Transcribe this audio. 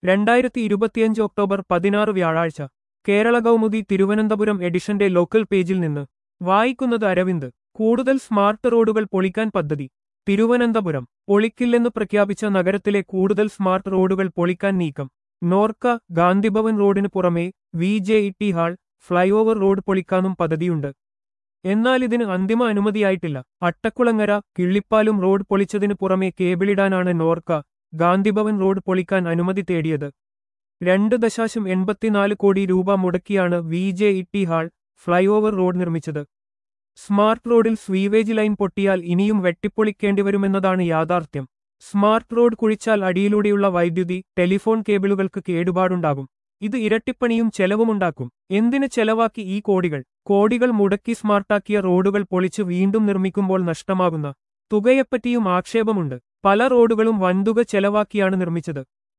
രണ്ടായിരത്തി ഇരുപത്തിയഞ്ച് ഒക്ടോബർ പതിനാറ് വ്യാഴാഴ്ച കേരള കൗമുദി തിരുവനന്തപുരം എഡിഷന്റെ ലോക്കൽ പേജിൽ നിന്ന് വായിക്കുന്നത് അരവിന്ദ് കൂടുതൽ സ്മാർട്ട് റോഡുകൾ പൊളിക്കാൻ പദ്ധതി തിരുവനന്തപുരം പൊളിക്കില്ലെന്ന് പ്രഖ്യാപിച്ച നഗരത്തിലെ കൂടുതൽ സ്മാർട്ട് റോഡുകൾ പൊളിക്കാൻ നീക്കം നോർക്ക ഗാന്ധിഭവൻ റോഡിന് പുറമെ V J E T hall flyover road പൊളിക്കാനും പദ്ധതിയുണ്ട് എന്നാൽ ഇതിന് അന്തിമ അനുമതിയായിട്ടില്ല അട്ടക്കുളങ്ങര കിള്ളിപ്പാലും റോഡ് പൊളിച്ചതിനു പുറമെ കേബിളിടാനാണ് നോർക്ക ഗാന്ധിഭവൻ റോഡ് പൊളിക്കാൻ അനുമതി തേടിയത് രണ്ട് ദശാശം എൺപത്തിനാല് കോടി രൂപ മുടക്കിയാണ് V J E T hall flyover road നിർമ്മിച്ചത് സ്മാർട്ട് റോഡിൽ സ്വീവേജ് ലൈൻ പൊട്ടിയാൽ ഇനിയും വെട്ടിപ്പൊളിക്കേണ്ടിവരുമെന്നതാണ് യാഥാർത്ഥ്യം സ്മാർട്ട് റോഡ് കുഴിച്ചാൽ അടിയിലൂടെയുള്ള വൈദ്യുതി ടെലിഫോൺ കേബിളുകൾക്ക് കേടുപാടുണ്ടാകും ഇത് ഇരട്ടിപ്പണിയും ചെലവുമുണ്ടാക്കും എന്തിന് ചെലവാക്കി ഈ കോടികൾ കോടികൾ മുടക്കി സ്മാർട്ടാക്കിയ റോഡുകൾ പൊളിച്ച് വീണ്ടും നിർമ്മിക്കുമ്പോൾ നഷ്ടമാകുന്ന തുകയെപ്പറ്റിയും ആക്ഷേപമുണ്ട് പല റോഡുകളും വൻതുക ചെലവാക്കിയാണ് നിർമ്മിച്ചത്